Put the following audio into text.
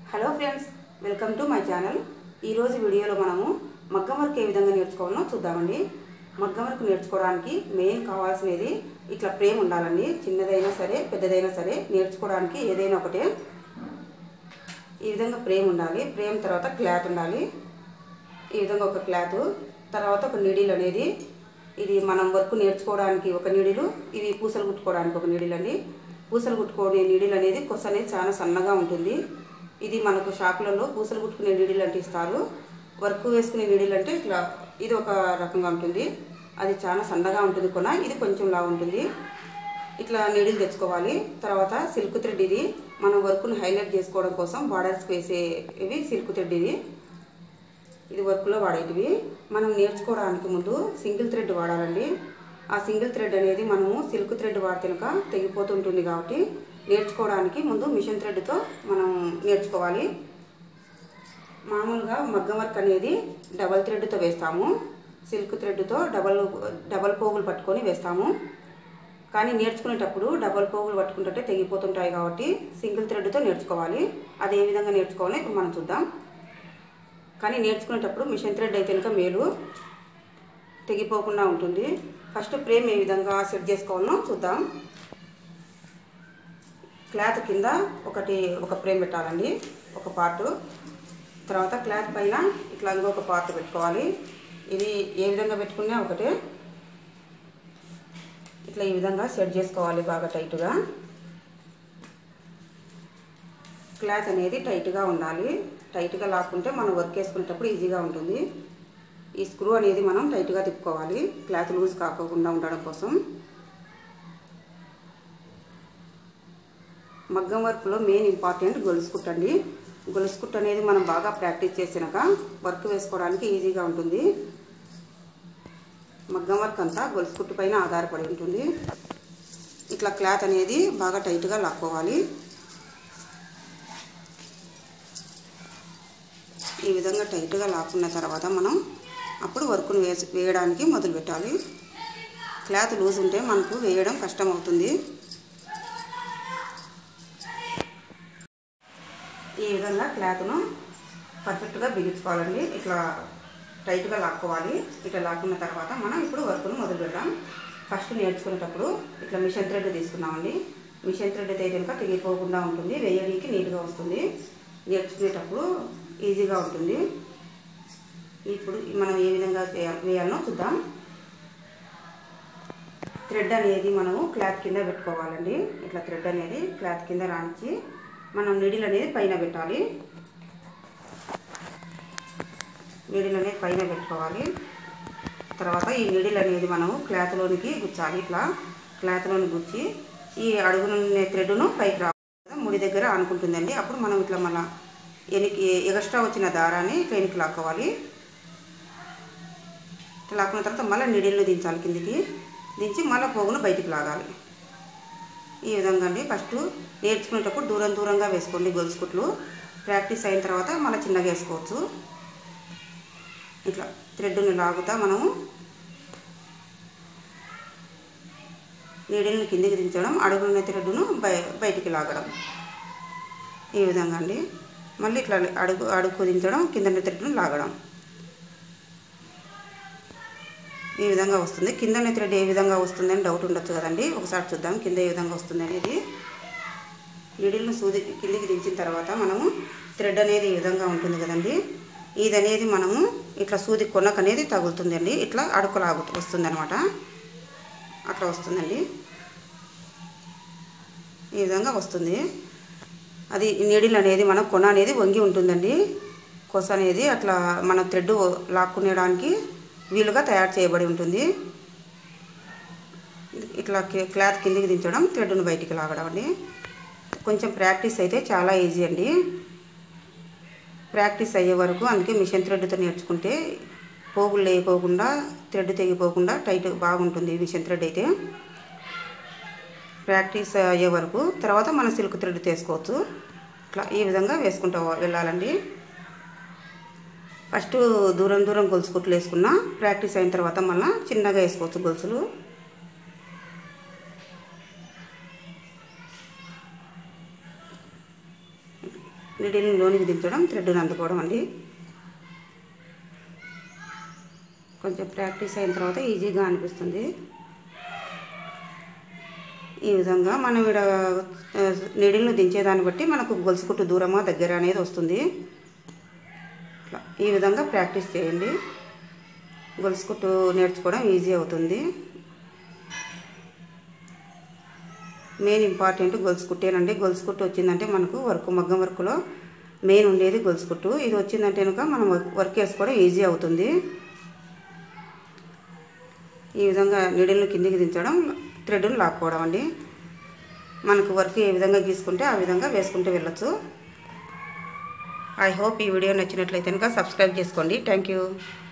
hello friends welcome to my channel ఈరోజు వీడియోలో మనము మగ్గం వర్క్ ఏ విధంగా నేర్చుకోవాలో చూద్దామండి మగ్గం వర్క్ నేర్చుకోవడానికి మెయిన్ కావాల్సినది ఇట్లా ఫ్రేమ్ ఉండాలండి చిన్నదైనా సరే పెద్దదైనా సరే నేర్చుకోవడానికి ఏదైనా ఒకటే ఈ విధంగా ఫ్రేమ్ ఉండాలి ఫ్రేమ్ తర్వాత క్లాత్ ఉండాలి ఈ విధంగా ఒక క్లాత్ తర్వాత ఒక నీడిల్ అనేది ఇది మనం వర్క్ నేర్చుకోవడానికి ఒక నీడిలు ఇవి పూసలు కుట్టుకోవడానికి ఒక నీడిల్ అండి పూసలు కుట్టుకునే నీడిల్ అనేది కొస అనేది చాలా సన్నగా ఉంటుంది ఇది మనకు షాపులలో పూసలు కుట్టుకునే నీడిల్ అంటే ఇస్తారు వర్క్ వేసుకునే నీడిల్ అంటే ఇట్లా ఇది ఒక రకంగా ఉంటుంది అది చాలా సన్నగా ఉంటుంది కొన ఇది కొంచెం లా ఉంటుంది ఇట్లా నీడిల్ తెచ్చుకోవాలి తర్వాత సిల్క్ థ్రెడ్ ఇది మనం వర్క్ను హైలైట్ చేసుకోవడం కోసం బార్డర్స్కి వేసే ఇవి సిల్క్ థ్రెడ్ ఇది ఇది వర్క్లో వాడేటివి మనం నేర్చుకోవడానికి ముందు సింగిల్ థ్రెడ్ వాడాలండి ఆ సింగిల్ థ్రెడ్ అనేది మనము సిల్క్ థ్రెడ్ వాడితేనక తెగిపోతుంటుంది కాబట్టి నేర్చుకోవడానికి ముందు మిషన్ థ్రెడ్తో మనం నేర్చుకోవాలి మామూలుగా మగ్గం వర్క్ అనేది డబల్ థ్రెడ్తో వేస్తాము సిల్క్ థ్రెడ్తో డబల్ డబల్ పోగులు పట్టుకొని వేస్తాము కానీ నేర్చుకునేటప్పుడు డబల్ పోగులు పట్టుకుంటుంటే తెగిపోతుంటాయి కాబట్టి సింగిల్ థ్రెడ్తో నేర్చుకోవాలి అది ఏ విధంగా నేర్చుకోవాలో ఇప్పుడు మనం చూద్దాం కానీ నేర్చుకునేటప్పుడు మిషన్ థ్రెడ్ అయితే కనుక మేలు తెగిపోకుండా ఉంటుంది ఫస్ట్ ఫ్రేమ్ ఏ విధంగా సెట్ చేసుకోవాలో చూద్దాం క్లాత్ కింద ఒకటి ఒక ఫ్రేమ్ పెట్టాలండి ఒక పార్టు తర్వాత క్లాత్ పైన ఇట్లా ఇంకొక పార్ట్ పెట్టుకోవాలి ఇది ఏ విధంగా పెట్టుకున్నా ఒకటే ఇట్లా ఈ విధంగా సెట్ చేసుకోవాలి బాగా టైట్గా క్లాత్ అనేది టైట్గా ఉండాలి టైట్గా లాక్కుంటే మనం వర్క్ వేసుకునేటప్పుడు ఈజీగా ఉంటుంది ఈ స్క్రూ అనేది మనం టైట్గా తిప్పుకోవాలి క్లాత్ లూజ్ కాకోకుండా ఉండడం కోసం మగ్గం వర్క్లో మెయిన్ ఇంపార్టెంట్ గొలుసు కుట్టు అండి గొలుసు కుట్టు అనేది మనం బాగా ప్రాక్టీస్ చేసినాక వర్క్ వేసుకోవడానికి ఈజీగా ఉంటుంది మగ్గం వర్క్ అంతా గొలుసు కుట్టు పైన ఆధారపడి ఉంటుంది ఇట్లా క్లాత్ అనేది బాగా టైట్గా లాక్కోవాలి ఈ విధంగా టైట్గా లాక్కున్న తర్వాత మనం అప్పుడు వర్క్ను వేసి వేయడానికి మొదలు పెట్టాలి క్లాత్ లూజ్ ఉంటే మనకు వేయడం కష్టం అవుతుంది ఈ విధంగా క్లాత్ను పర్ఫెక్ట్గా బిగించుకోవాలండి ఇట్లా టైట్గా లాక్కోవాలి ఇట్లా లాక్కున్న తర్వాత మనం ఇప్పుడు వర్క్ను మొదలు పెడదాం ఫస్ట్ నేర్చుకునేటప్పుడు ఇట్లా మిషన్ థ్రెడ్ తీసుకున్నామండి మిషన్ థ్రెడ్ అయితే కనుక తెగిపోకుండా ఉంటుంది వేయడానికి నీట్గా వస్తుంది నేర్చుకునేటప్పుడు ఈజీగా ఉంటుంది ఇప్పుడు మనం ఏ విధంగా వేయాలనో చూద్దాం థ్రెడ్ అనేది మనము క్లాత్ కింద పెట్టుకోవాలండి ఇట్లా థ్రెడ్ అనేది క్లాత్ కింద రాంచి మనం నిడిల్ అనేది పైన పెట్టాలి నిడిల్ అనేది పైన పెట్టుకోవాలి తర్వాత ఈ నిడిల్ అనేది మనము క్లాత్లోనికి గుచ్చాలి ఇట్లా క్లాత్లోని గుచ్చి ఈ అడుగునున్న థ్రెడ్ను పైకి రావాలి ముడి దగ్గర ఆనుకుంటుందండి అప్పుడు మనం ఇట్లా మన ఎనికి ఎగస్ట్రా వచ్చిన దారాన్ని ఇట్లా ఎనికి లాక్కోవాలి ఇట్లా లాక్కున్న తర్వాత మళ్ళీ నిడిల్ని దించాలి కిందికి దించి మళ్ళీ పోగును బయటికి లాగాలి ఈ విధంగా అండి ఫస్ట్ నేర్చుకునేటప్పుడు దూరం దూరంగా వేసుకోండి గొలుసు కుట్లు ప్రాక్టీస్ అయిన తర్వాత మళ్ళీ చిన్నగా వేసుకోవచ్చు ఇట్లా థ్రెడ్ని లాగుతా మనము నీడిల్ని కిందికి దించడం అడుగున్న థ్రెడ్ను బయ బయటికి లాగడం ఈ విధంగా అండి మళ్ళీ ఇట్లా అడుగు అడుగు దించడం కింద థ్రెడ్ను లాగడం ఈ విధంగా వస్తుంది కింద థ్రెడ్ ఏ విధంగా వస్తుందని డౌట్ ఉండొచ్చు కదండి ఒకసారి చూద్దాం కింద ఏ విధంగా వస్తుంది అనేది నీడిల్ను సూది కిందికి దించిన తర్వాత మనము థ్రెడ్ అనేది ఈ విధంగా ఉంటుంది కదండి ఇది అనేది మనము ఇట్లా సూది కొనక అనేది తగులుతుందండి ఇట్లా అడుకులాగు వస్తుంది అనమాట అట్లా వస్తుందండి ఈ విధంగా వస్తుంది అది నీడిల్ అనేది మన కొన అనేది వంగి ఉంటుందండి కొస అనేది అట్లా మన థ్రెడ్ లాక్కునేడానికి వీలుగా తయారు చేయబడి ఉంటుంది ఇట్లా క్లాత్ కిందికి దించడం థ్రెడ్ను బయటికి లాగడం అండి కొంచెం ప్రాక్టీస్ అయితే చాలా ఈజీ అండి ప్రాక్టీస్ అయ్యే వరకు అందుకే మిషన్ థ్రెడ్తో నేర్చుకుంటే పోగులు లేకోకుండా థ్రెడ్ తెగిపోకుండా టైట్ బాగుంటుంది మిషన్ థ్రెడ్ అయితే ప్రాక్టీస్ అయ్యే వరకు తర్వాత మన సిల్క్ థ్రెడ్ తీసుకోవచ్చు ఇట్లా ఈ విధంగా వేసుకుంటూ వెళ్ళాలండి ఫస్ట్ దూరం దూరం గొలుసు కుట్లు వేసుకున్నా ప్రాక్టీస్ అయిన తర్వాత మళ్ళీ చిన్నగా వేసుకోవచ్చు గొలుసులు నీడిల్ని లోనికి దించడం థ్రెడ్ని అందుకోవడం అండి కొంచెం ప్రాక్టీస్ అయిన తర్వాత ఈజీగా అనిపిస్తుంది ఈ విధంగా మనం ఇక్కడ నీడిల్ని దించేదాన్ని బట్టి మనకు గొలుసు కుట్టు దూరమా దగ్గర అనేది వస్తుంది ఇట్లా ఈ విధంగా ప్రాక్టీస్ చేయండి గొలుసు కుట్టు నేర్చుకోవడం ఈజీ అవుతుంది మెయిన్ ఇంపార్టెంట్ గొలుసు కుట్టేనండి గొలుసు కుట్టు వచ్చిందంటే మనకు వర్క్ మగ్గం వర్క్లో మెయిన్ ఉండేది గొలుసు కుట్టు ఇది వచ్చిందంటే కనుక మనం వర్క్ వేసుకోవడం ఈజీ అవుతుంది ఈ విధంగా నీడిల్ని కిందికి దించడం థ్రెడ్ని లాక్కోవడం అండి మనకు వర్క్ ఏ విధంగా గీసుకుంటే ఆ విధంగా వేసుకుంటూ వెళ్ళొచ్చు ఐ హోప్ ఈ వీడియో నచ్చినట్లయితే కనుక సబ్స్క్రైబ్ చేసుకోండి థ్యాంక్ యూ